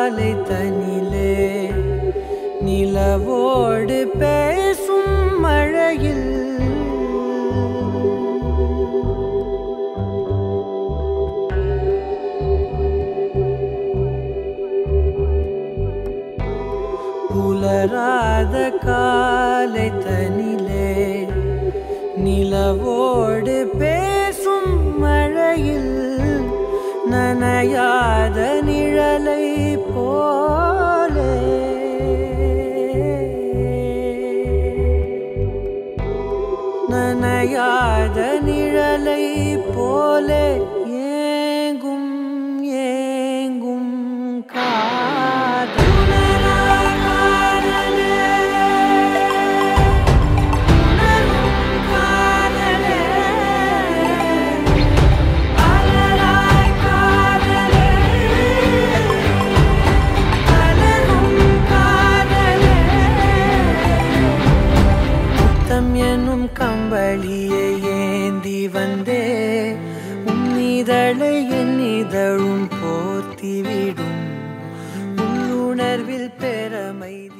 காலை தனிலே நிலவோடு பேசும் மழையில் புலராத காலை தனிலே நிலவோடு பேசும் மழையில் நனையாத நிழலை போலே நனையாத நிழலை போலே ஏங்கும் ஏங்கும் காதலரா காதலே உணரும் காதலே அலராய் காதலே அலரும் காதலே முத்தம் எனும் கம்பளியை ஏந்தி வந்தே உன்னிதழை என் இதழும் போர்த்திவிடும் உள்ளுணர்வில் பெறமைதி